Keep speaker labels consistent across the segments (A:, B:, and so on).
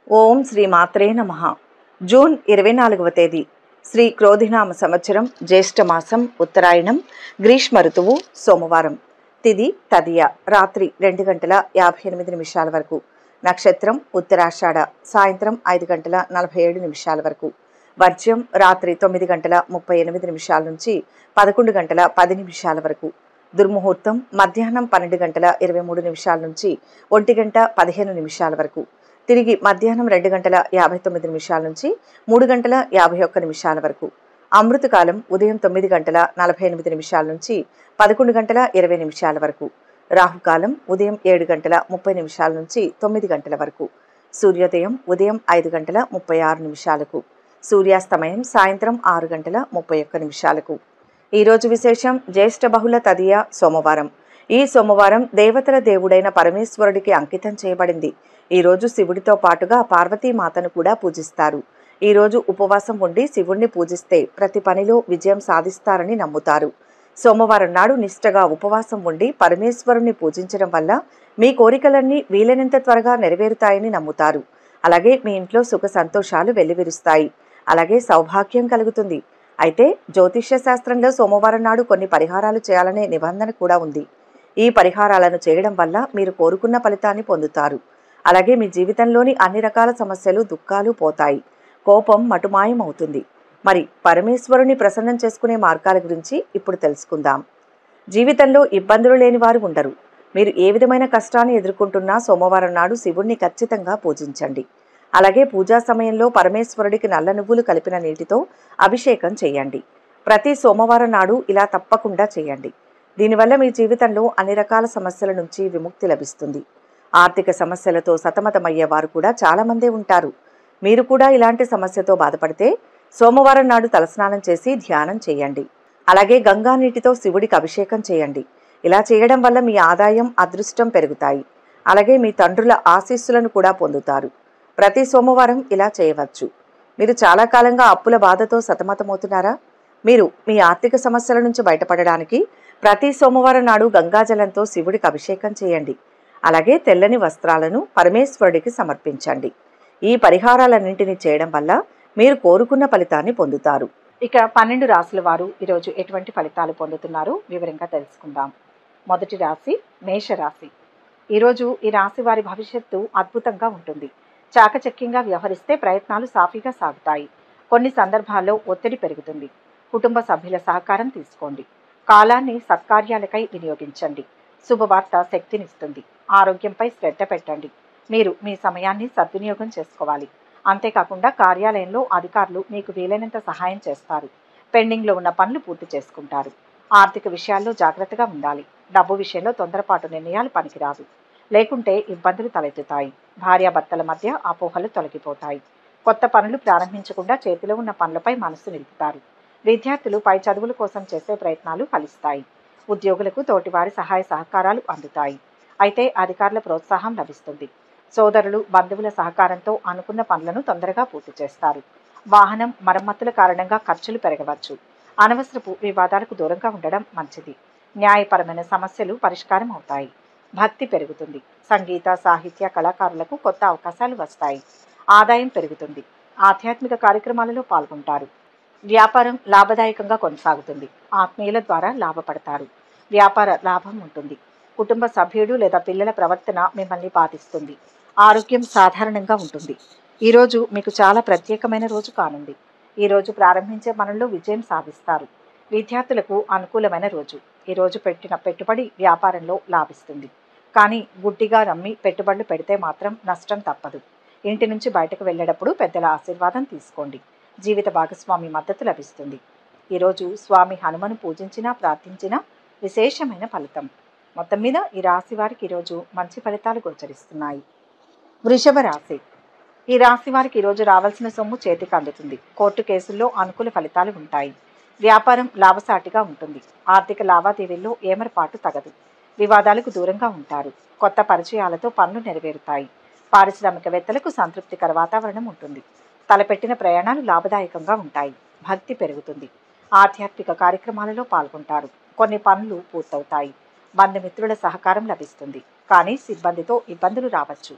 A: ఓం శ్రీ మాత్రే నమ జూన్ ఇరవై నాలుగవ తేదీ శ్రీ క్రోధినామ సంవత్సరం జ్యేష్ఠ మాసం ఉత్తరాయణం గ్రీష్మ ఋతువు సోమవారం తిది తదియ రాత్రి రెండు గంటల యాభై ఎనిమిది నిమిషాల వరకు నక్షత్రం ఉత్తరాషాఢ సాయంత్రం ఐదు గంటల నలభై ఏడు నిమిషాల వరకు వర్జ్యం రాత్రి తొమ్మిది గంటల ముప్పై ఎనిమిది నిమిషాల నుంచి పదకొండు గంటల పది నిమిషాల వరకు దుర్ముహూర్తం మధ్యాహ్నం పన్నెండు గంటల ఇరవై మూడు నిమిషాల నుంచి ఒంటి గంట పదిహేను నిమిషాల వరకు తిరిగి మధ్యాహ్నం రెండు గంటల యాభై తొమ్మిది నిమిషాల నుంచి మూడు గంటల యాభై ఒక్క నిమిషాల వరకు అమృతకాలం ఉదయం తొమ్మిది గంటల నలభై ఎనిమిది నిమిషాల నుంచి పదకొండు గంటల ఇరవై నిమిషాల వరకు రాహుకాలం ఉదయం ఏడు గంటల ముప్పై నిమిషాల నుంచి తొమ్మిది గంటల వరకు సూర్యోదయం ఉదయం ఐదు గంటల ముప్పై ఆరు నిమిషాలకు సూర్యాస్తమయం సాయంత్రం ఆరు గంటల ముప్పై ఒక్క నిమిషాలకు ఈరోజు విశేషం జ్యేష్ఠ బహుళ తదియ సోమవారం ఈ సోమవారం దేవతల దేవుడైన పరమేశ్వరుడికి అంకితం చేయబడింది ఈరోజు శివుడితో పాటుగా పార్వతీమాతను కూడా పూజిస్తారు ఈరోజు ఉపవాసం ఉండి శివుణ్ణి పూజిస్తే ప్రతి పనిలో విజయం సాధిస్తారని నమ్ముతారు సోమవారం నాడు నిష్టగా ఉపవాసం ఉండి పరమేశ్వరుణ్ణి పూజించడం వల్ల మీ కోరికలన్నీ వీలైనంత త్వరగా నెరవేరుతాయని నమ్ముతారు అలాగే మీ ఇంట్లో సుఖ సంతోషాలు వెల్లివిరుస్తాయి అలాగే సౌభాగ్యం కలుగుతుంది అయితే జ్యోతిష్య శాస్త్రంలో సోమవారం నాడు కొన్ని పరిహారాలు చేయాలనే నిబంధన కూడా ఉంది ఈ పరిహారాలను చేయడం వల్ల మీరు కోరుకున్న ఫలితాన్ని పొందుతారు అలాగే మీ జీవితంలోని అన్ని రకాల సమస్యలు దుఃఖాలు పోతాయి కోపం మటుమాయం అవుతుంది మరి పరమేశ్వరుని ప్రసన్నం చేసుకునే మార్గాల గురించి ఇప్పుడు తెలుసుకుందాం జీవితంలో ఇబ్బందులు లేని వారు ఉండరు మీరు ఏ విధమైన కష్టాన్ని ఎదుర్కొంటున్నా సోమవారం నాడు శివుణ్ణి ఖచ్చితంగా పూజించండి అలాగే పూజా సమయంలో పరమేశ్వరుడికి నల్ల నువ్వులు కలిపిన నీటితో అభిషేకం చేయండి ప్రతి సోమవారం నాడు ఇలా తప్పకుండా చేయండి దీనివల్ల మీ జీవితంలో అన్ని రకాల సమస్యల నుంచి విముక్తి లభిస్తుంది ఆర్థిక సమస్యలతో సతమతమయ్యే వారు కూడా చాలామందే ఉంటారు మీరు కూడా ఇలాంటి సమస్యతో బాధపడితే సోమవారం నాడు తలస్నానం చేసి ధ్యానం చేయండి అలాగే గంగా నీటితో శివుడికి అభిషేకం చేయండి ఇలా చేయడం వల్ల మీ ఆదాయం అదృష్టం పెరుగుతాయి అలాగే మీ తండ్రుల ఆశీస్సులను కూడా పొందుతారు ప్రతి సోమవారం ఇలా చేయవచ్చు మీరు చాలా కాలంగా అప్పుల బాధతో సతమతమవుతున్నారా మీరు మీ ఆర్థిక సమస్యల నుంచి బయటపడడానికి ప్రతి సోమవారం నాడు గంగాజలంతో శివుడికి అభిషేకం చేయండి అలాగే తెల్లని వస్త్రాలను పరమేశ్వరుడికి సమర్పించండి ఈ పరిహారాలన్నింటినీ చేయడం వల్ల మీరు కోరుకున్న ఫలితాన్ని పొందుతారు
B: ఇక పన్నెండు రాసుల వారు ఈరోజు ఎటువంటి ఫలితాలు పొందుతున్నారో వివరంగా తెలుసుకుందాం మొదటి రాశి మేషరాశి ఈరోజు ఈ రాశి వారి భవిష్యత్తు అద్భుతంగా ఉంటుంది చాకచక్యంగా వ్యవహరిస్తే ప్రయత్నాలు సాఫీగా సాగుతాయి కొన్ని సందర్భాల్లో ఒత్తిడి పెరుగుతుంది కుటుంబ సభ్యుల సహకారం తీసుకోండి కాలాన్ని సత్కార్యాలకై వినియోగించండి శుభవార్త శక్తినిస్తుంది ఆరోగ్యంపై శ్రద్ధ పెట్టండి మీరు మీ సమయాన్ని సద్వినియోగం చేసుకోవాలి అంతేకాకుండా కార్యాలయంలో అధికారులు మీకు వీలైనంత సహాయం చేస్తారు పెండింగ్లో ఉన్న పనులు పూర్తి చేసుకుంటారు ఆర్థిక విషయాల్లో జాగ్రత్తగా ఉండాలి డబ్బు విషయంలో తొందరపాటు నిర్ణయాలు పనికిరాదు లేకుంటే ఇబ్బందులు తలెత్తుతాయి భార్యాభర్తల మధ్య అపోహలు తొలగిపోతాయి కొత్త పనులు ప్రారంభించకుండా చేతిలో ఉన్న పనులపై మనస్సు నిలుపుతారు విద్యార్థులు పై చదువుల కోసం చేసే ప్రయత్నాలు ఫలిస్తాయి ఉద్యోగులకు తోటివారి సహాయ సహకారాలు అందుతాయి అయితే అధికారుల ప్రోత్సాహం లభిస్తుంది సోదరులు బంధువుల సహకారంతో అనుకున్న పనులను తొందరగా పూర్తి చేస్తారు వాహనం మరమ్మతుల కారణంగా ఖర్చులు పెరగవచ్చు అనవసరపు వివాదాలకు దూరంగా ఉండడం మంచిది న్యాయపరమైన సమస్యలు పరిష్కారం అవుతాయి భక్తి పెరుగుతుంది సంగీత సాహిత్య కళాకారులకు కొత్త అవకాశాలు వస్తాయి ఆదాయం పెరుగుతుంది ఆధ్యాత్మిక కార్యక్రమాలలో పాల్గొంటారు వ్యాపారం లాభదాయకంగా కొనసాగుతుంది ఆత్మీయుల ద్వారా లాభపడతారు వ్యాపార లాభం ఉంటుంది కుటుంబ సభ్యుడు లేదా పిల్లల ప్రవర్తన మిమ్మల్ని బాధిస్తుంది ఆరోగ్యం సాధారణంగా ఉంటుంది ఈరోజు మీకు చాలా ప్రత్యేకమైన రోజు కానుంది ఈరోజు ప్రారంభించే పనుల్లో విజయం సాధిస్తారు విద్యార్థులకు అనుకూలమైన రోజు ఈరోజు పెట్టిన పెట్టుబడి వ్యాపారంలో లాభిస్తుంది కానీ గుడ్డిగా నమ్మి పెట్టుబడులు పెడితే మాత్రం నష్టం తప్పదు ఇంటి నుంచి బయటకు వెళ్ళేటప్పుడు పెద్దల ఆశీర్వాదం తీసుకోండి జీవిత భాగస్వామి మద్దతు లభిస్తుంది ఈరోజు స్వామి హనుమను పూజించినా ప్రార్థించినా విశేషమైన ఫలితం మొత్తం మీద ఈ రాశి వారికి ఈరోజు మంచి ఫలితాలు గోచరిస్తున్నాయి వృషభ రాశి ఈ రాశి వారికి ఈరోజు రావాల్సిన సొమ్ము చేతికి అందుతుంది కోర్టు కేసుల్లో అనుకూల ఫలితాలు ఉంటాయి వ్యాపారం లాభసాటిగా ఉంటుంది ఆర్థిక లావాదేవీల్లో ఏమరపాటు తగదు వివాదాలకు దూరంగా ఉంటారు కొత్త పరిచయాలతో పనులు నెరవేరుతాయి పారిశ్రామికవేత్తలకు సంతృప్తికర వాతావరణం ఉంటుంది తలపెట్టిన ప్రయాణాలు లాభదాయకంగా ఉంటాయి భక్తి పెరుగుతుంది ఆధ్యాత్మిక కార్యక్రమాలలో పాల్గొంటారు కొన్ని పనులు పూర్తవుతాయి బంధుమిత్రుల సహకారం లభిస్తుంది కానీ సిబ్బందితో ఇబ్బందులు రావచ్చు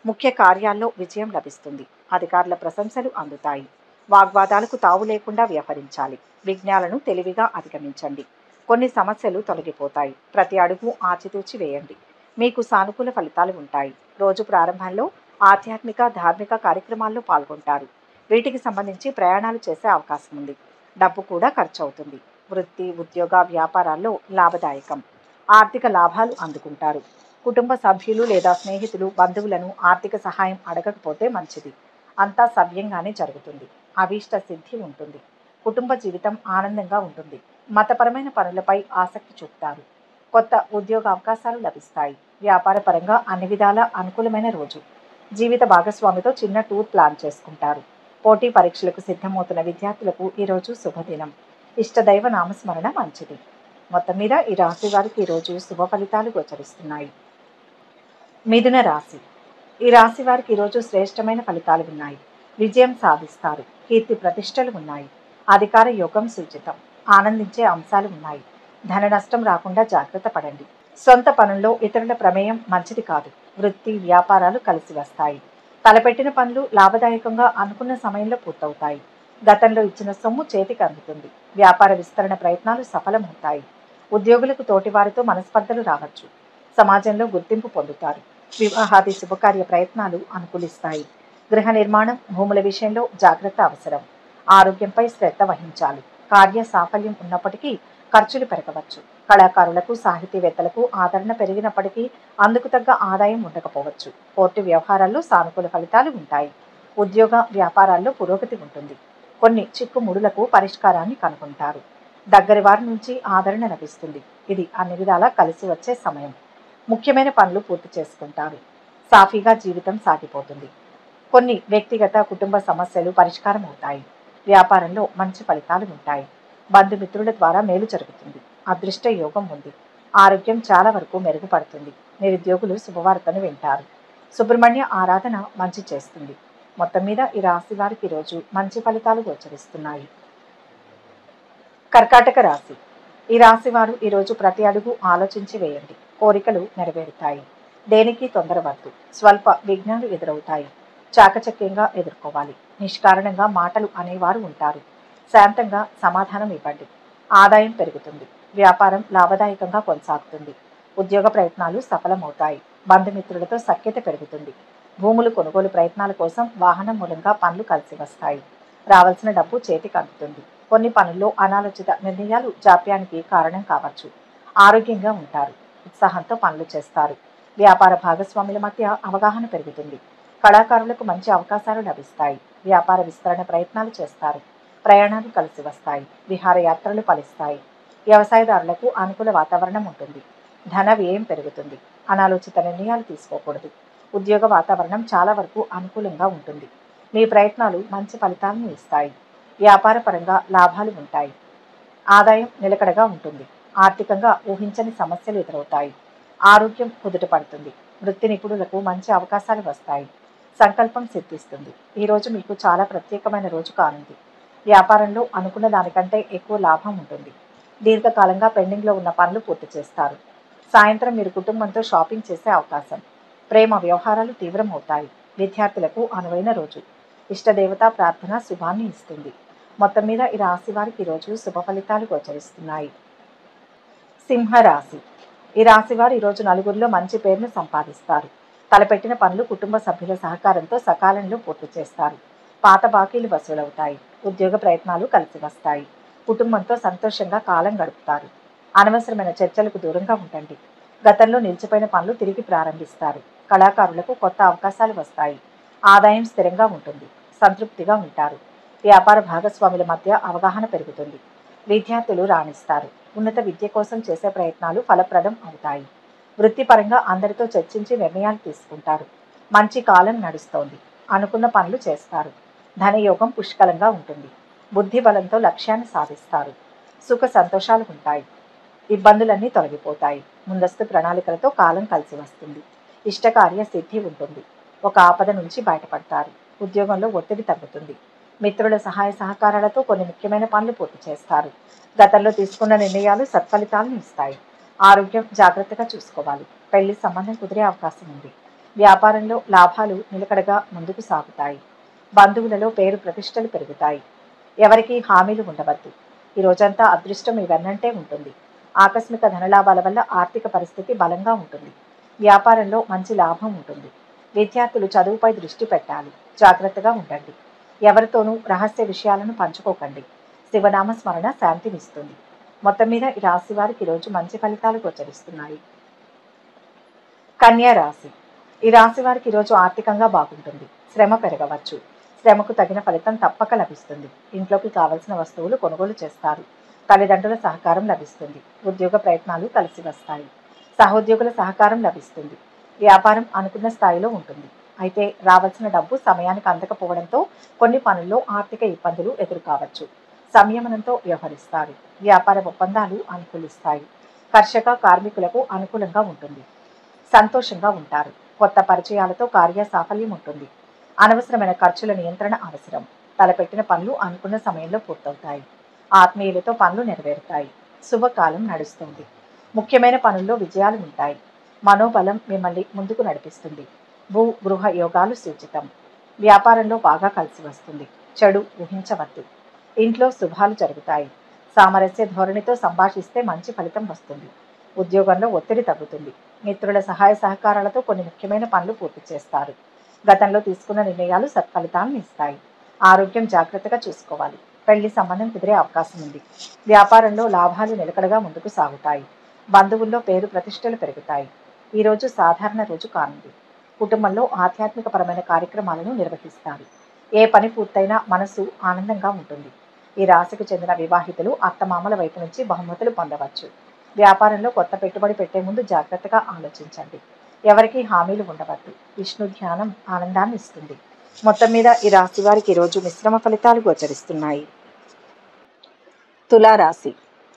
B: ముఖ్య కార్యాల్లో విజయం లభిస్తుంది అధికారుల ప్రశంసలు అందుతాయి వాగ్వాదాలకు తావు లేకుండా వ్యవహరించాలి విఘ్నాలను తెలివిగా అధిగమించండి కొన్ని సమస్యలు తొలగిపోతాయి ప్రతి అడుగు ఆచితూచి వేయండి మీకు సానుకూల ఫలితాలు ఉంటాయి రోజు ప్రారంభంలో ఆధ్యాత్మిక ధార్మిక కార్యక్రమాల్లో పాల్గొంటారు వీటికి సంబంధించి ప్రయాణాలు చేసే అవకాశం ఉంది డబ్బు కూడా ఖర్చు అవుతుంది వృత్తి ఉద్యోగ వ్యాపారాల్లో లాభదాయకం ఆర్థిక లాభాలు అందుకుంటారు కుటుంబ సభ్యులు లేదా స్నేహితులు బంధువులను ఆర్థిక సహాయం అడగకపోతే మంచిది అంతా సవ్యంగానే జరుగుతుంది అభీష్ట సిద్ధి ఉంటుంది కుటుంబ జీవితం ఆనందంగా ఉంటుంది మతపరమైన పనులపై ఆసక్తి చూపుతారు కొత్త ఉద్యోగ అవకాశాలు లభిస్తాయి వ్యాపార పరంగా అన్ని విధాల అనుకూలమైన రోజు జీవిత భాగస్వామితో చిన్న టూర్ ప్లాన్ చేసుకుంటారు పోటీ పరీక్షలకు సిద్ధమవుతున్న విద్యార్థులకు ఈరోజు శుభదినం ఇష్టదైవ నామస్మరణ మంచిది మొత్తం మీద ఈ రాశి వారికి ఈరోజు శుభ ఫలితాలు గోచరిస్తున్నాయి మిథున రాశి ఈ రాశి వారికి ఈరోజు శ్రేష్టమైన ఫలితాలు ఉన్నాయి విజయం సాధిస్తారు కీర్తి ప్రతిష్టలు ఉన్నాయి అధికార యోగం సూచితం ఆనందించే అంశాలు ఉన్నాయి ధన నష్టం రాకుండా జాగ్రత్త పడండి సొంత పనుల్లో ఇతరుల ప్రమేయం మంచిది కాదు వృత్తి వ్యాపారాలు కలిసి వస్తాయి తలపెట్టిన పనులు లాభదాయకంగా అనుకున్న సమయంలో పూర్తవుతాయి గతంలో ఇచ్చిన సొమ్ము చేతికి అందుతుంది వ్యాపార విస్తరణ ప్రయత్నాలు సఫలమవుతాయి ఉద్యోగులకు తోటివారితో మనస్పర్ధలు రావచ్చు సమాజంలో గుర్తింపు పొందుతారు వివాహాది శుభకార్య ప్రయత్నాలు అనుకూలిస్తాయి గృహ నిర్మాణం భూముల విషయంలో జాగ్రత్త అవసరం ఆరోగ్యంపై శ్రద్ధ వహించాలి కార్య సాఫల్యం ఉన్నప్పటికీ ఖర్చులు పెరగవచ్చు కళాకారులకు సాహితీవేత్తలకు ఆదరణ పెరిగినప్పటికీ అందుకు తగ్గ ఆదాయం ఉండకపోవచ్చు కోర్టు వ్యవహారాల్లో సానుకూల ఫలితాలు ఉంటాయి ఉద్యోగ వ్యాపారాల్లో పురోగతి ఉంటుంది కొన్ని చిక్కుముడులకు పరిష్కారాన్ని కనుగొంటారు దగ్గరి వారి నుంచి ఆదరణ లభిస్తుంది ఇది అన్ని విధాలా కలిసి వచ్చే సమయం ముఖ్యమైన పనులు పూర్తి చేసుకుంటారు సాఫీగా జీవితం సాగిపోతుంది కొన్ని వ్యక్తిగత కుటుంబ సమస్యలు పరిష్కారం అవుతాయి వ్యాపారంలో మంచి ఫలితాలు ఉంటాయి బంధుమిత్రుల ద్వారా మేలు జరుగుతుంది అదృష్ట యోగం ఉంది ఆరోగ్యం చాలా వరకు మెరుగుపడుతుంది నిరుద్యోగులు శుభవార్తను వింటారు సుబ్రహ్మణ్య ఆరాధన మంచి చేస్తుంది మొత్తం మీద ఈ రాశి వారికి ఈరోజు మంచి ఫలితాలు గోచరిస్తున్నాయి కర్కాటక రాశి ఈ రాశి వారు ఈరోజు ప్రతి అడుగు ఆలోచించి వేయండి కోరికలు నెరవేరుతాయి దేనికి తొందరవద్దు స్వల్ప విఘ్నాలు ఎదురవుతాయి చాకచక్యంగా ఎదుర్కోవాలి నిష్కారణంగా మాటలు అనేవారు ఉంటారు శాంతంగా సమాధానం ఇవ్వండి ఆదాయం పెరుగుతుంది వ్యాపారం లాభదాయకంగా కొనసాగుతుంది ఉద్యోగ ప్రయత్నాలు సఫలమవుతాయి బంధుమిత్రులతో సఖ్యత పెరుగుతుంది భూములు కొనుగోలు ప్రయత్నాల కోసం వాహనం మూలంగా పనులు కలిసి వస్తాయి రావాల్సిన డబ్బు చేతికి అందుతుంది కొన్ని పనుల్లో అనాలోచిత నిర్ణయాలు జాప్యానికి కారణం కావచ్చు ఆరోగ్యంగా ఉంటారు ఉత్సాహంతో పనులు చేస్తారు వ్యాపార భాగస్వాముల మధ్య అవగాహన పెరుగుతుంది కళాకారులకు మంచి అవకాశాలు లభిస్తాయి వ్యాపార విస్తరణ ప్రయత్నాలు చేస్తారు ప్రయాణాలు కలిసి వస్తాయి విహారయాత్రలు ఫలిస్తాయి వ్యవసాయదారులకు అనుకూల వాతావరణం ఉంటుంది ధన వ్యయం పెరుగుతుంది అనాలోచిత నిర్ణయాలు తీసుకోకూడదు ఉద్యోగ వాతావరణం చాలా వరకు అనుకూలంగా ఉంటుంది మీ ప్రయత్నాలు మంచి ఫలితాలను ఇస్తాయి వ్యాపార పరంగా లాభాలు ఉంటాయి ఆదాయం నిలకడగా ఉంటుంది ఆర్థికంగా ఊహించని సమస్యలు ఎదురవుతాయి ఆరోగ్యం కుదుట పడుతుంది వృత్తి నిపుణులకు మంచి అవకాశాలు వస్తాయి సంకల్పం సిద్ధిస్తుంది ఈ రోజు మీకు చాలా ప్రత్యేకమైన రోజు కానుంది వ్యాపారంలో అనుకున్న దానికంటే ఎక్కువ లాభం ఉంటుంది దీర్ఘకాలంగా పెండింగ్లో ఉన్న పనులు పూర్తి చేస్తారు సాయంత్రం మీరు కుటుంబంతో షాపింగ్ చేసే అవకాశం ప్రేమ వ్యవహారాలు తీవ్రమవుతాయి విద్యార్థులకు అనువైన రోజు ఇష్టదేవతా ప్రార్థన శుభాన్ని ఇస్తుంది మొత్తం మీద ఈ రాశి వారికి ఈరోజు శుభ ఫలితాలు గోచరిస్తున్నాయి సింహరాశి ఈ రాశి వారు ఈరోజు నలుగురిలో మంచి పేరును సంపాదిస్తారు తలపెట్టిన పనులు కుటుంబ సభ్యుల సహకారంతో సకాలంలో పూర్తి చేస్తారు పాత బాకీలు వసూలవుతాయి ఉద్యోగ ప్రయత్నాలు కలిసి వస్తాయి కుటుంబంతో సంతోషంగా కాలం గడుపుతారు అనవసరమైన చర్చలకు దూరంగా ఉండండి గతంలో నిలిచిపోయిన పనులు తిరిగి ప్రారంభిస్తారు కళాకారులకు కొత్త అవకాశాలు వస్తాయి ఆదాయం స్థిరంగా ఉంటుంది సంతృప్తిగా ఉంటారు వ్యాపార భాగస్వాముల మధ్య అవగాహన పెరుగుతుంది విద్యార్థులు రాణిస్తారు ఉన్నత విద్య కోసం చేసే ప్రయత్నాలు ఫలప్రదం అవుతాయి వృత్తిపరంగా అందరితో చర్చించి నిర్ణయాలు తీసుకుంటారు మంచి కాలం నడుస్తోంది అనుకున్న పనులు చేస్తారు ధనయోగం పుష్కలంగా ఉంటుంది బుద్ధి బలంతో లక్ష్యాన్ని సాధిస్తారు సుఖ సంతోషాలు ఉంటాయి ఇబ్బందులన్నీ తొలగిపోతాయి ముందస్తు ప్రణాళికలతో కాలం కలిసి వస్తుంది ఇష్టకార్య సిద్ధి ఉంటుంది ఒక ఆపద నుంచి బయటపడతారు ఉద్యోగంలో ఒత్తిడి తగ్గుతుంది మిత్రుల సహాయ సహకారాలతో కొన్ని ముఖ్యమైన పనులు పూర్తి చేస్తారు గతంలో తీసుకున్న నిర్ణయాలు సత్ఫలితాలను ఇస్తాయి ఆరోగ్యం జాగ్రత్తగా చూసుకోవాలి పెళ్లి సంబంధం కుదిరే అవకాశం ఉంది వ్యాపారంలో లాభాలు నిలకడగా ముందుకు సాగుతాయి బంధువులలో పేరు ప్రతిష్టలు పెరుగుతాయి ఎవరికీ హామీలు ఉండవద్దు ఈ రోజంతా అదృష్టం మీ వెన్నంటే ఉంటుంది ఆకస్మిక ధనలాభాల వల్ల ఆర్థిక పరిస్థితి బలంగా ఉంటుంది వ్యాపారంలో మంచి లాభం ఉంటుంది విద్యార్థులు చదువుపై దృష్టి పెట్టాలి జాగ్రత్తగా ఉండండి ఎవరితోనూ రహస్య విషయాలను పంచుకోకండి శివనామ స్మరణ శాంతినిస్తుంది మొత్తం మీద ఈ రాశి వారికి ఈరోజు మంచి ఫలితాలు గోచరిస్తున్నాయి కన్యా రాశి ఈ రాశి వారికి ఈరోజు ఆర్థికంగా బాగుంటుంది శ్రమ పెరగవచ్చు శ్రమకు తగిన ఫలితం తప్పక లభిస్తుంది ఇంట్లోకి కావలసిన వస్తువులు కొనుగోలు చేస్తారు తల్లిదండ్రుల సహకారం లభిస్తుంది ఉద్యోగ ప్రయత్నాలు కలిసి వస్తాయి సహోద్యోగుల సహకారం లభిస్తుంది వ్యాపారం అనుకున్న స్థాయిలో ఉంటుంది అయితే రావాల్సిన డబ్బు సమయానికి అందకపోవడంతో కొన్ని పనుల్లో ఆర్థిక ఇబ్బందులు ఎదురుకావచ్చు సంయమనంతో వ్యవహరిస్తారు వ్యాపార ఒప్పందాలు అనుకూలిస్తాయి కర్షక కార్మికులకు అనుకూలంగా ఉంటుంది సంతోషంగా ఉంటారు కొత్త పరిచయాలతో కార్య సాఫల్యం ఉంటుంది అనవసరమైన ఖర్చుల నియంత్రణ అవసరం తలపెట్టిన పనులు అనుకున్న సమయంలో పూర్తవుతాయి ఆత్మీయులతో పనులు నెరవేరుతాయి శుభకాలం నడుస్తుంది ముఖ్యమైన పనుల్లో విజయాలు ఉంటాయి మనోబలం మిమ్మల్ని ముందుకు నడిపిస్తుంది భూ గృహ యోగాలు సూచితం వ్యాపారంలో బాగా కలిసి వస్తుంది చెడు ఊహించవద్దు ఇంట్లో శుభాలు జరుగుతాయి సామరస్య ధోరణితో సంభాషిస్తే మంచి ఫలితం వస్తుంది ఉద్యోగంలో ఒత్తిడి తగ్గుతుంది మిత్రుల సహాయ సహకారాలతో కొన్ని ముఖ్యమైన పనులు పూర్తి చేస్తారు గతంలో తీసుకున్న నిర్ణయాలు సత్ఫలితాలను ఇస్తాయి ఆరోగ్యం జాగ్రత్తగా చూసుకోవాలి పెళ్లి సంబంధం కుదిరే అవకాశం ఉంది వ్యాపారంలో లాభాలు నిలకడగా ముందుకు సాగుతాయి బంధువుల్లో పేరు ప్రతిష్టలు పెరుగుతాయి ఈ రోజు సాధారణ రోజు కానుంది కుటుంబంలో ఆధ్యాత్మికపరమైన కార్యక్రమాలను నిర్వహిస్తారు ఏ పని పూర్తయినా మనసు ఆనందంగా ఉంటుంది ఈ రాశికి చెందిన వివాహితులు అత్తమామల వైపు నుంచి బహుమతులు పొందవచ్చు వ్యాపారంలో కొత్త పెట్టుబడి పెట్టే ముందు జాగ్రత్తగా ఆలోచించండి ఎవరికి హామీలు ఉండవద్దు విష్ణు ధ్యానం ఆనందాన్ని ఇస్తుంది మొత్తం మీద ఈ రాశి వారికి ఈరోజు మిశ్రమ ఫలితాలు గోచరిస్తున్నాయి తులారాశి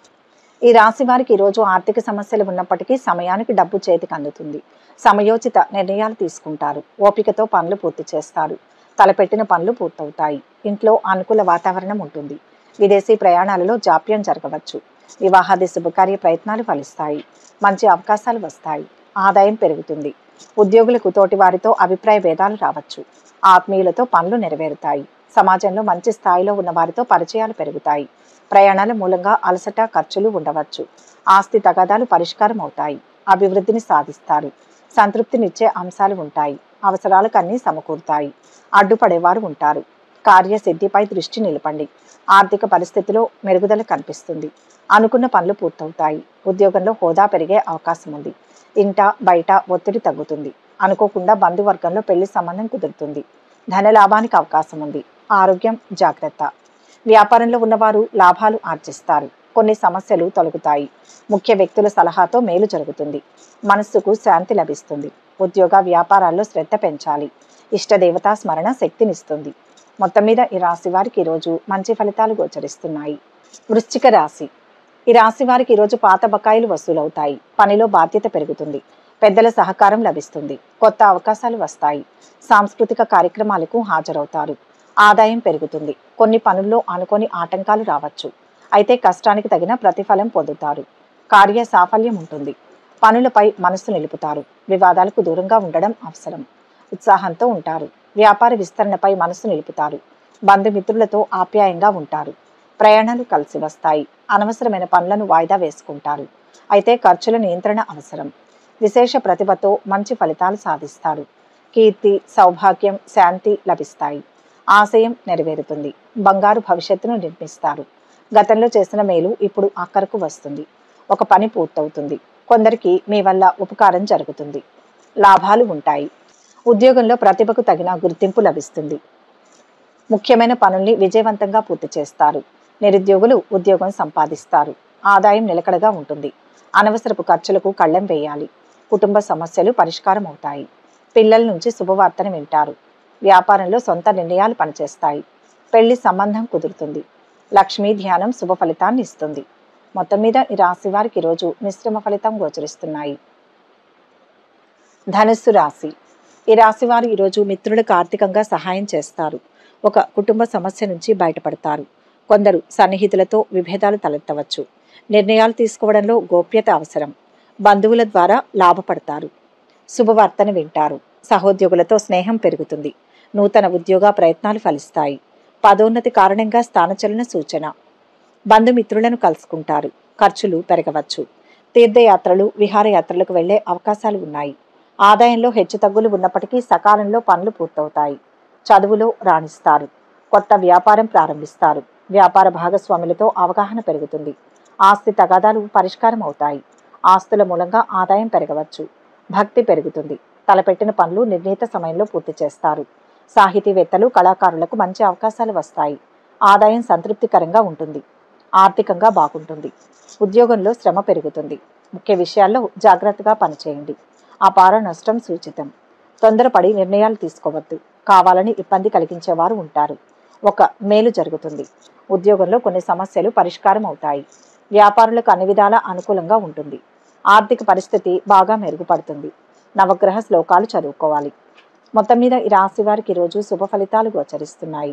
B: ఈ రాశి వారికి ఈరోజు ఆర్థిక సమస్యలు ఉన్నప్పటికీ సమయానికి డబ్బు చేతికి అందుతుంది సమయోచిత నిర్ణయాలు తీసుకుంటారు ఓపికతో పనులు పూర్తి చేస్తారు తలపెట్టిన పనులు పూర్తవుతాయి ఇంట్లో అనుకూల వాతావరణం ఉంటుంది విదేశీ ప్రయాణాలలో జాప్యం జరగవచ్చు వివాహాది శుభకార్య ప్రయత్నాలు ఫలిస్తాయి మంచి అవకాశాలు వస్తాయి ఆదాయం పెరుగుతుంది ఉద్యోగులకు తోటి వారితో అభిప్రాయ భేదాలు రావచ్చు ఆత్మీయులతో పనులు నెరవేరుతాయి సమాజంలో మంచి స్థాయిలో ఉన్న వారితో పరిచయాలు పెరుగుతాయి ప్రయాణాల మూలంగా అలసట ఖర్చులు ఉండవచ్చు ఆస్తి తగాదాలు పరిష్కారం అవుతాయి అభివృద్ధిని సాధిస్తారు సంతృప్తినిచ్చే అంశాలు ఉంటాయి అవసరాలకు అన్నీ సమకూరుతాయి అడ్డుపడేవారు ఉంటారు కార్యసిద్ధిపై దృష్టి నిలపండి ఆర్థిక పరిస్థితిలో మెరుగుదల కనిపిస్తుంది అనుకున్న పనులు పూర్తవుతాయి ఉద్యోగంలో హోదా పెరిగే అవకాశం ఉంది ఇంట బయట ఒత్తిడి తగ్గుతుంది అనుకోకుండా బంధువర్గంలో పెళ్లి సంబంధం కుదురుతుంది ధన లాభానికి అవకాశం ఉంది ఆరోగ్యం జాగ్రత్త వ్యాపారంలో ఉన్నవారు లాభాలు ఆర్జిస్తారు కొన్ని సమస్యలు తొలగుతాయి ముఖ్య వ్యక్తుల సలహాతో మేలు జరుగుతుంది మనస్సుకు శాంతి లభిస్తుంది ఉద్యోగ వ్యాపారాల్లో శ్రద్ధ పెంచాలి ఇష్టదేవతా స్మరణ శక్తినిస్తుంది మొత్తం మీద ఈ రాశి వారికి ఈరోజు మంచి ఫలితాలు గోచరిస్తున్నాయి వృశ్చిక రాశి ఈ రాశి వారికి ఈరోజు పాత బకాయిలు వసూలవుతాయి పనిలో బాధ్యత పెరుగుతుంది పెద్దల సహకారం లభిస్తుంది కొత్త అవకాశాలు వస్తాయి సాంస్కృతిక కార్యక్రమాలకు హాజరవుతారు ఆదాయం పెరుగుతుంది కొన్ని పనుల్లో అనుకోని ఆటంకాలు రావచ్చు అయితే కష్టానికి తగిన ప్రతిఫలం పొందుతారు కార్య సాఫల్యం ఉంటుంది పనులపై మనస్సు నిలుపుతారు వివాదాలకు దూరంగా ఉండడం అవసరం ఉత్సాహంతో ఉంటారు వ్యాపార విస్తరణపై మనస్సు నిలుపుతారు బంధుమిత్రులతో ఆప్యాయంగా ఉంటారు ప్రయాణాలు కలిసి వస్తాయి అనవసరమైన పనులను వాయిదా వేసుకుంటారు అయితే ఖర్చుల నియంత్రణ అవసరం విశేష ప్రతిభతో మంచి ఫలితాలు సాధిస్తారు కీర్తి సౌభాగ్యం శాంతి లభిస్తాయి ఆశయం నెరవేరుతుంది బంగారు భవిష్యత్తును నిర్మిస్తారు గతంలో చేసిన మేలు ఇప్పుడు అక్కరకు వస్తుంది ఒక పని పూర్తవుతుంది కొందరికి మీ వల్ల ఉపకారం జరుగుతుంది లాభాలు ఉంటాయి ఉద్యోగంలో ప్రతిభకు తగిన గుర్తింపు లభిస్తుంది ముఖ్యమైన పనుల్ని విజయవంతంగా పూర్తి చేస్తారు నిరుద్యోగులు ఉద్యోగం సంపాదిస్తారు ఆదాయం నిలకడగా ఉంటుంది అనవసరపు ఖర్చులకు కళ్ళెం వేయాలి కుటుంబ సమస్యలు పరిష్కారం అవుతాయి పిల్లల నుంచి శుభవార్తను వింటారు వ్యాపారంలో సొంత నిర్ణయాలు పనిచేస్తాయి పెళ్లి సంబంధం కుదురుతుంది లక్ష్మీ ధ్యానం శుభ ఫలితాన్ని ఇస్తుంది మొత్తం మీద ఈ రాశి వారికి ఈరోజు మిశ్రమ ఫలితం గోచరిస్తున్నాయి ధనుస్సు రాశి ఈ రాశి వారు ఈరోజు మిత్రులకు ఆర్థికంగా సహాయం చేస్తారు ఒక కుటుంబ సమస్య నుంచి బయటపడతారు కొందరు సన్నిహితులతో విభేదాలు తలెత్తవచ్చు నిర్ణయాలు తీసుకోవడంలో గోప్యత అవసరం బంధువుల ద్వారా లాభపడతారు శుభవార్తను వింటారు సహోద్యోగులతో స్నేహం పెరుగుతుంది నూతన ఉద్యోగ ప్రయత్నాలు ఫలిస్తాయి పదోన్నతి కారణంగా స్థానచలన సూచన బంధుమిత్రులను కలుసుకుంటారు ఖర్చులు పెరగవచ్చు తీర్థయాత్రలు విహారయాత్రలకు వెళ్లే అవకాశాలు ఉన్నాయి ఆదాయంలో హెచ్చుతగ్గులు ఉన్నప్పటికీ సకాలంలో పనులు పూర్తవుతాయి చదువులో రాణిస్తారు కొత్త వ్యాపారం ప్రారంభిస్తారు వ్యాపార భాగస్వాములతో అవగాహన పెరుగుతుంది ఆస్తి తగాదాలు పరిష్కారం అవుతాయి ఆస్తుల మూలంగా ఆదాయం పెరగవచ్చు భక్తి పెరుగుతుంది తలపెట్టిన పనులు నిర్ణీత సమయంలో పూర్తి చేస్తారు సాహితీవేత్తలు కళాకారులకు మంచి అవకాశాలు వస్తాయి ఆదాయం సంతృప్తికరంగా ఉంటుంది ఆర్థికంగా బాగుంటుంది ఉద్యోగంలో శ్రమ పెరుగుతుంది ముఖ్య విషయాల్లో జాగ్రత్తగా పనిచేయండి అపార నష్టం సూచితం తొందరపడి నిర్ణయాలు తీసుకోవద్దు కావాలని ఇబ్బంది కలిగించేవారు ఉంటారు ఒక మేలు జరుగుతుంది ఉద్యోగంలో కొన్ని సమస్యలు పరిష్కారం అవుతాయి వ్యాపారులకు అన్ని విధాల అనుకూలంగా ఉంటుంది ఆర్థిక పరిస్థితి బాగా మెరుగుపడుతుంది నవగ్రహ శ్లోకాలు చదువుకోవాలి మొత్తం మీద ఈ రాశి వారికి ఈరోజు శుభ ఫలితాలు గోచరిస్తున్నాయి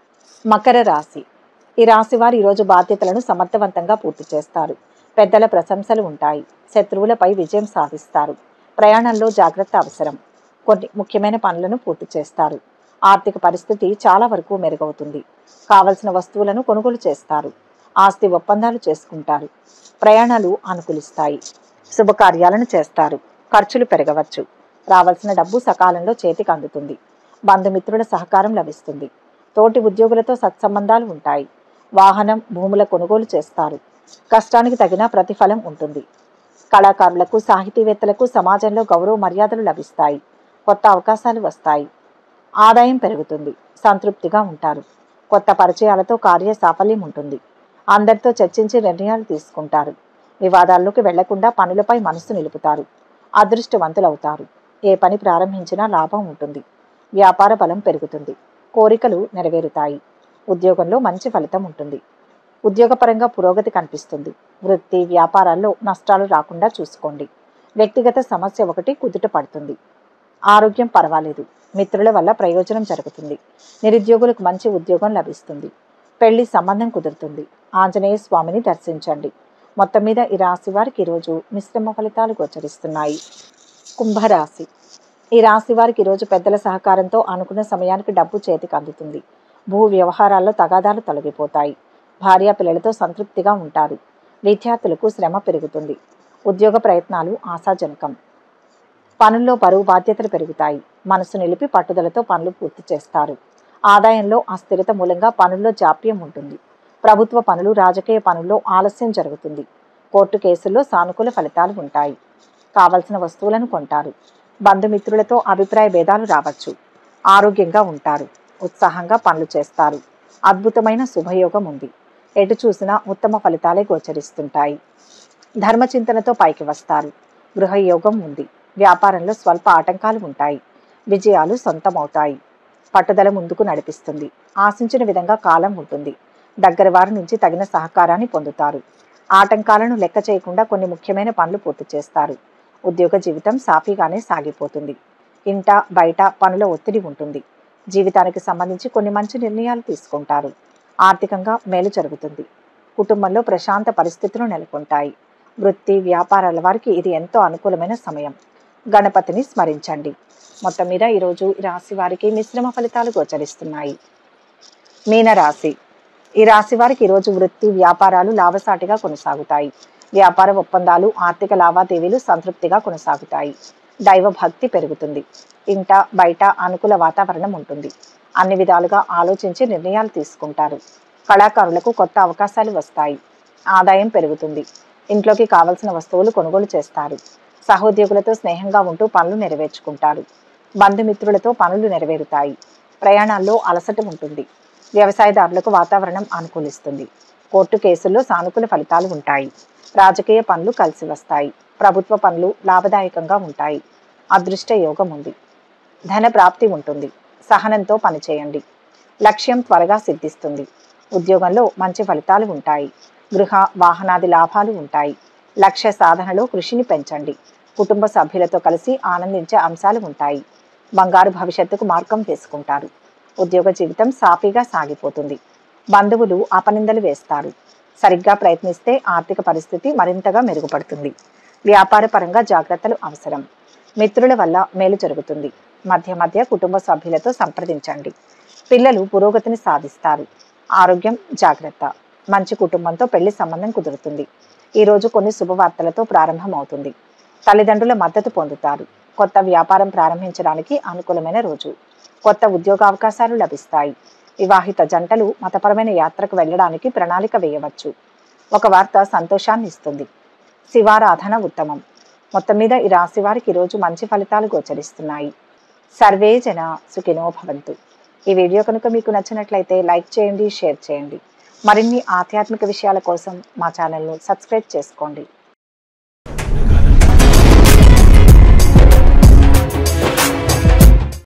B: మకర రాశి ఈ రాశి వారు ఈరోజు బాధ్యతలను సమర్థవంతంగా పూర్తి చేస్తారు పెద్దల ప్రశంసలు ఉంటాయి శత్రువులపై విజయం సాధిస్తారు ప్రయాణంలో జాగ్రత్త అవసరం కొన్ని ముఖ్యమైన పనులను పూర్తి చేస్తారు ఆర్థిక పరిస్థితి చాలా వరకు మెరుగవుతుంది కావలసిన వస్తువులను కొనుగోలు చేస్తారు ఆస్తి ఒప్పందాలు చేసుకుంటారు ప్రయాణాలు అనుకూలిస్తాయి శుభకార్యాలను చేస్తారు ఖర్చులు పెరగవచ్చు రావాల్సిన డబ్బు సకాలంలో చేతికి అందుతుంది బంధుమిత్రుల సహకారం లభిస్తుంది తోటి ఉద్యోగులతో సత్సంబంధాలు ఉంటాయి వాహనం భూముల కొనుగోలు చేస్తారు కష్టానికి తగిన ప్రతిఫలం ఉంటుంది కళాకారులకు సాహితీవేత్తలకు సమాజంలో గౌరవ మర్యాదలు లభిస్తాయి కొత్త అవకాశాలు వస్తాయి ఆదాయం పెరుగుతుంది సంతృప్తిగా ఉంటారు కొత్త పరిచయాలతో కార్య సాఫల్యం ఉంటుంది అందరితో చర్చించి నిర్ణయాలు తీసుకుంటారు వివాదాల్లోకి వెళ్లకుండా పనులపై మనసు నిలుపుతారు అదృష్టవంతులవుతారు ఏ పని ప్రారంభించినా లాభం ఉంటుంది వ్యాపార బలం పెరుగుతుంది కోరికలు నెరవేరుతాయి ఉద్యోగంలో మంచి ఫలితం ఉంటుంది ఉద్యోగపరంగా పురోగతి కనిపిస్తుంది వృత్తి వ్యాపారాల్లో నష్టాలు రాకుండా చూసుకోండి వ్యక్తిగత సమస్య ఒకటి కుదుట పడుతుంది ఆరోగ్యం పర్వాలేదు మిత్రుల వల్ల ప్రయోజనం జరుగుతుంది నిరుద్యోగులకు మంచి ఉద్యోగం లభిస్తుంది పెళ్లి సంబంధం కుదురుతుంది ఆంజనేయ స్వామిని దర్శించండి మొత్తం మీద ఈ రాశి వారికి ఈరోజు మిశ్రమ ఫలితాలు గోచరిస్తున్నాయి కుంభరాశి ఈ రాశి వారికి ఈరోజు పెద్దల సహకారంతో అనుకున్న సమయానికి డబ్బు చేతికి అందుతుంది భూ వ్యవహారాల్లో తగాదాలు తొలగిపోతాయి భార్య పిల్లలతో సంతృప్తిగా ఉంటారు విద్యార్థులకు శ్రమ పెరుగుతుంది ఉద్యోగ ప్రయత్నాలు ఆశాజనకం పనుల్లో బరువు బాధ్యతలు పెరుగుతాయి మనసు నిలిపి పట్టుదలతో పనులు పూర్తి చేస్తారు ఆదాయంలో అస్థిరత మూలంగా పనుల్లో జాప్యం ఉంటుంది ప్రభుత్వ పనులు రాజకీయ పనుల్లో ఆలస్యం జరుగుతుంది కోర్టు కేసుల్లో సానుకూల ఫలితాలు ఉంటాయి కావలసిన వస్తువులను కొంటారు బంధుమిత్రులతో అభిప్రాయ భేదాలు రావచ్చు ఆరోగ్యంగా ఉంటారు ఉత్సాహంగా పనులు చేస్తారు అద్భుతమైన శుభయోగం ఉంది ఎటు చూసినా ఉత్తమ ఫలితాలే గోచరిస్తుంటాయి ధర్మచింతనతో పైకి వస్తారు గృహయోగం ఉంది వ్యాపారంలో స్వల్ప ఆటంకాలు ఉంటాయి విజయాలు సొంతమవుతాయి పట్టుదల ముందుకు నడిపిస్తుంది ఆశించిన విధంగా కాలం ఉంటుంది దగ్గర వారి నుంచి తగిన సహకారాన్ని పొందుతారు ఆటంకాలను లెక్క చేయకుండా కొన్ని ముఖ్యమైన పనులు పూర్తి చేస్తారు ఉద్యోగ జీవితం సాఫీగానే సాగిపోతుంది ఇంట బయట పనుల ఒత్తిడి ఉంటుంది జీవితానికి సంబంధించి కొన్ని మంచి నిర్ణయాలు తీసుకుంటారు ఆర్థికంగా మేలు జరుగుతుంది కుటుంబంలో ప్రశాంత పరిస్థితులు నెలకొంటాయి వృత్తి వ్యాపారాల వారికి ఇది ఎంతో అనుకూలమైన సమయం గణపతిని స్మరించండి మొత్తం మీద ఈరోజు ఈ రాశి వారికి మిశ్రమ ఫలితాలు గోచరిస్తున్నాయి మీనరాశి ఈ రాశి వారికి ఈరోజు వృత్తి వ్యాపారాలు లాభసాటిగా కొనసాగుతాయి వ్యాపార ఒప్పందాలు ఆర్థిక లావాదేవీలు సంతృప్తిగా కొనసాగుతాయి దైవ భక్తి పెరుగుతుంది ఇంట బయట అనుకూల వాతావరణం ఉంటుంది అన్ని విధాలుగా ఆలోచించి నిర్ణయాలు తీసుకుంటారు కళాకారులకు కొత్త అవకాశాలు వస్తాయి ఆదాయం పెరుగుతుంది ఇంట్లోకి కావలసిన వస్తువులు కొనుగోలు చేస్తారు సహోద్యోగులతో స్నేహంగా ఉంటూ పనులు నెరవేర్చుకుంటారు బంధుమిత్రులతో పనులు నెరవేరుతాయి ప్రయాణాల్లో అలసట ఉంటుంది వ్యవసాయదారులకు వాతావరణం అనుకూలిస్తుంది కోర్టు కేసుల్లో సానుకూల ఫలితాలు ఉంటాయి రాజకీయ పనులు కలిసి వస్తాయి ప్రభుత్వ పనులు లాభదాయకంగా ఉంటాయి అదృష్ట యోగం ఉంది ధన ప్రాప్తి ఉంటుంది సహనంతో పనిచేయండి లక్ష్యం త్వరగా సిద్ధిస్తుంది ఉద్యోగంలో మంచి ఫలితాలు ఉంటాయి గృహ వాహనాది లాభాలు ఉంటాయి లక్ష్య సాధనలో కృషిని పెంచండి కుటుంబ సభ్యులతో కలిసి ఆనందించే అంశాలు ఉంటాయి బంగారు భవిష్యత్తుకు మార్గం వేసుకుంటారు ఉద్యోగ జీవితం సాఫీగా సాగిపోతుంది బంధువులు అపనిందలు వేస్తారు సరిగ్గా ప్రయత్నిస్తే ఆర్థిక పరిస్థితి మరింతగా మెరుగుపడుతుంది వ్యాపార పరంగా జాగ్రత్తలు అవసరం మిత్రుల వల్ల మేలు జరుగుతుంది మధ్య మధ్య కుటుంబ సభ్యులతో సంప్రదించండి పిల్లలు పురోగతిని సాధిస్తారు ఆరోగ్యం జాగ్రత్త మంచి కుటుంబంతో పెళ్లి సంబంధం కుదురుతుంది ఈరోజు కొన్ని శుభవార్తలతో ప్రారంభమవుతుంది తల్లిదండ్రుల మద్దతు పొందుతారు కొత్త వ్యాపారం ప్రారంభించడానికి అనుకూలమైన రోజు కొత్త ఉద్యోగావకాశాలు లభిస్తాయి వివాహిత జంటలు మతపరమైన యాత్రకు వెళ్ళడానికి ప్రణాళిక వేయవచ్చు ఒక వార్త సంతోషాన్ని ఇస్తుంది శివారాధన ఉత్తమం మొత్తం మీద ఈ రాశి వారికి ఈరోజు మంచి ఫలితాలు గోచరిస్తున్నాయి సర్వే జన సుఖినో భవంతు ఈ వీడియో కనుక మీకు నచ్చినట్లయితే లైక్ చేయండి షేర్ చేయండి మరిన్ని ఆధ్యాత్మిక విషయాల కోసం మా ఛానల్ను సబ్స్క్రైబ్ చేసుకోండి